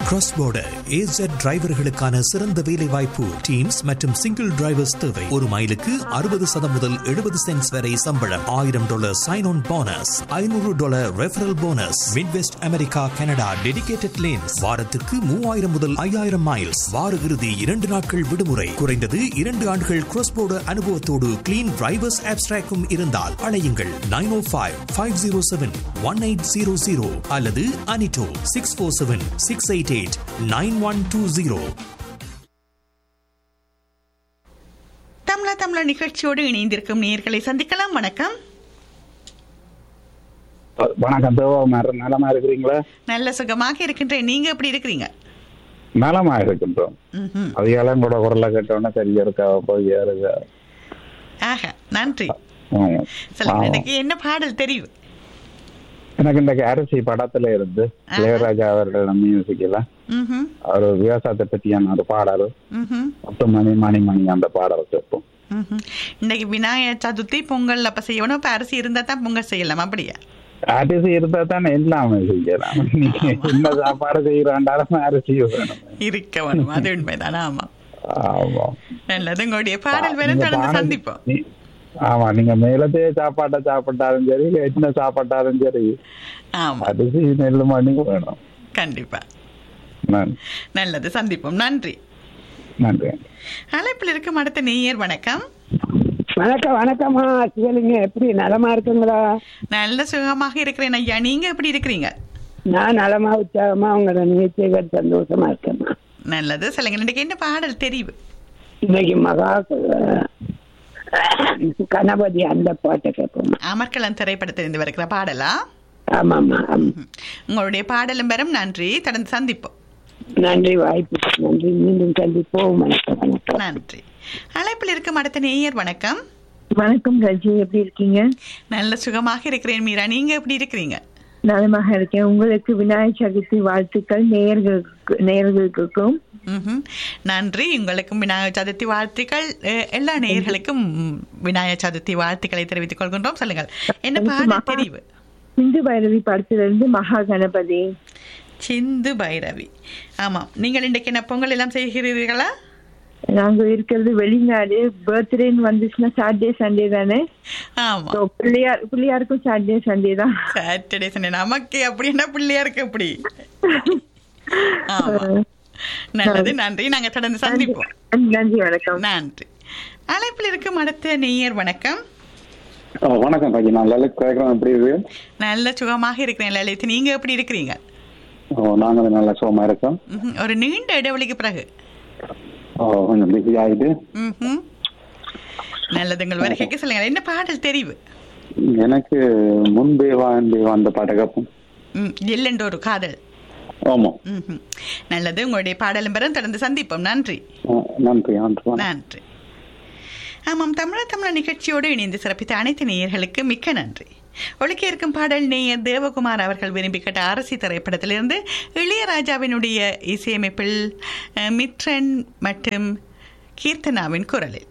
Cross border AZ டிரைவர்களுக்கான சிறந்த வேலை வாய்ப்பு டீம்ஸ் மற்றும் சிங்கிள் டிரைவர்ஸ் தேவை ஒரு மைலுக்கு அறுபது சதம் முதல் எழுபது சென்ட்ஸ் வரை சம்பளம் ஆயிரம் டாலர் சைன் ஆன் போனஸ் ஐநூறு dollar referral bonus Midwest America Canada dedicated lanes வாரத்திற்கு மூவாயிரம் முதல் ஐயாயிரம் மைல்ஸ் வார இறுதி இரண்டு நாட்கள் விடுமுறை குறைந்தது இரண்டு ஆண்டுகள் கிராஸ் border அனுபவத்தோடு கிளீன் டிரைவர்ஸ் ஆப்ஸ்ட்ராக்கும் இருந்தால் அழையுங்கள் nine O five five zero seven one eight zero zero அல்லது அனிட்டோ six four seven six eight eight nine one two zero Tamizha Tamizha நிகழ்ச்சியோடு இணைந்திருக்கும் நேயர்களை சந்திக்கலாம் வணக்கம் வணக்கம் தேவகுமார் நலமா இருக்கிறீங்களா நல்ல சுகமாக இருக்கின்றேன் நீங்க எப்படி இருக்கிறீங்க நலமா இருக்கின்றோம் ம்ஹும். அதிகாலம் கூட குரலை கேட்டோன்னே சரியா இருக்கா போய் இருக்கா ஆஹா நன்றி ஆமா. சொல்லுங்க ஆமா. எனக்கு என்ன பாடல் தெரியும் எனக்கு இன்றைக்கு அரிசி படத்துல இருந்து இளையராஜா அவர்கள் மியூசிக் எல்லாம் ம்ஹும். ஒரு விவசாயத்தை பற்றியான ஒரு பாடல் ம்ஹும். பத்து மணி மணி மணி அந்த பாடல் கேட்போம் ம்ஹும். இன்னைக்கு விநாயகர் சதுர்த்தி பொங்கல் அப்ப செய்யணும் இப்ப அரிசி இருந்தா தான் பொங்கல் செய்யலாம் அப்படியா அரிசி இருந்தா தானே எல்லாமே செய்யலாம் நீங்க என்ன சாப்பாடு செய்யறாண்டாலும் அரிசி வேணும் இருக்க வேணும் அது உண்மைதான் ஆமா ஆமா நல்லது உங்களுடைய பாடல் வேற நீங்க தொடர்ந்து பாடல் சந்திப்போம் நீ- ஆமா நீங்க மேலத்தே சாப்பாட்டை சாப்பிட்டாலும் சரி இல்ல என்ன சாப்பிட்டாலும் சரி ஆமா அரிசி நெல்லு மணி வேணும் கண்டிப்பா நன்றி நல்லது சந்திப்போம் நன்றி நன்றி அழைப்பில் இருக்கும் அடுத்த நேயர் வணக்கம் வணக்கம் வணக்கம்மா சிவலிங்க எப்படி நலமா இருக்குங்களா நல்ல சுகமாக இருக்கிறேன் ஐயா நீங்க எப்படி இருக்கிறீங்க நான் நலமா உற்சாகமா உங்களோட நிகழ்ச்சிகள் சந்தோஷமா இருக்கேம்மா நல்லது சொல்லுங்க இன்னைக்கு என்ன பாடல் தெரிவு இன்னைக்கு மகா அஹ், கணபதி அந்த பாட்டை கேட்போம்மா அமர்கலம் திரைப்படத்திலிருந்து வருகிற பாடலா ஆமாம்மா ஆமா. ம். உங்களுடைய பாடலும் பெறும் நன்றி தொடர்ந்து சந்திப்போம் நன்றி வாய்ப்பு நன்றி மீண்டும் சந்திப்போம் வணக்கம் வணக்கம் நன்றி அழைப்பில் இருக்கும் அடுத்த நேயர் வணக்கம் வணக்கம் ரஜி எப்படி இருக்கீங்க நல்ல சுகமாக இருக்கிறேன் மீரா நீங்க எப்படி இருக்கிறீங்க நலமாக இருக்கேன் உங்களுக்கு விநாயகர் சதுர்த்தி வாழ்த்துக்கள் நேயர்களுக்கு நேயர்களுக்கும் ம்ஹும். நன்றி உங்களுக்கும் விநாயகர் சதுர்த்தி வாழ்த்துக்கள் அஹ், எல்லா நேயர்களுக்கும் விநாயகர் சதுர்த்தி வாழ்த்துக்களை தெரிவித்துக் கொள்கின்றோம் சொல்லுங்கள் என்ன எனக்கு பாடல் மகா- தெரிவு இந்து பைரவி படத்திலிருந்து மகா கணபதி சிந்து பைரவி ஆமாம் நீங்கள் இன்றைக்கு என்ன பொங்கல் எல்லாம் செய்கிறீர்களா நாங்க இருக்கிறது வெளிநாடு பர்த்டேன்னு வந்துச்சுன்னா சாட்டர்டே சண்டே தானே ஆமா So, பிள்ளையார் பிள்ளையாருக்கும் சாட்டர்டே சண்டே தான் சாட்டர்டே சண்டே நமக்கு அப்படி என்ன பிள்ளையா இருக்கு அப்படி ஆமா நல்லது நன்றி நாங்க தொடர்ந்து சந்திப்போம் நன்றி வணக்கம் நன்றி அழைப்பில் இருக்கும் அடுத்த நேயர் வணக்கம் வணக்கம் பாக்கி நான் லலித் கேட்கறோம் எப்படி இருக்கு நல்ல சுகமாக இருக்கிறேன் லலித் நீங்க எப்படி இருக்கிறீங்க ஓ நாங்களும் நல்ல சுகமா இருக்கோம் ம்ஹும். ஒரு நீண்ட இடைவெளிக்கு பிறகு ஓ கொஞ்சம் பிஸி ஆயிட்டு ம்ஹும். நல்லது உங்கள் வருகைக்கு சொல்லுங்க என்ன பாடல் தெரிவு எனக்கு முன்பே வாழ்ந்து வந்த பாட்டை கேட்போம் ம், எல்லென்ற ஒரு காதல் ஆமா ம்ஹும். நல்லது உங்களுடைய பாடலும் பெறும் தொடர்ந்து சந்திப்போம் நன்றி ஆ, நன்றி நன்றி நன்றி ஆமாம் தமிழர் தமிழர் நிகழ்ச்சியோடு இணைந்து சிறப்பித்த அனைத்து நேயர்களுக்கு மிக்க நன்றி ஒழுக்கி இருக்கும் பாடல் நேயர் தேவகுமார் அவர்கள் விரும்பி கேட்ட அரசி திரைப்படத்திலிருந்து இளையராஜாவினுடைய இசையமைப்பில் அஹ், மித்ரன் மற்றும் கீர்த்தனாவின் குரலில்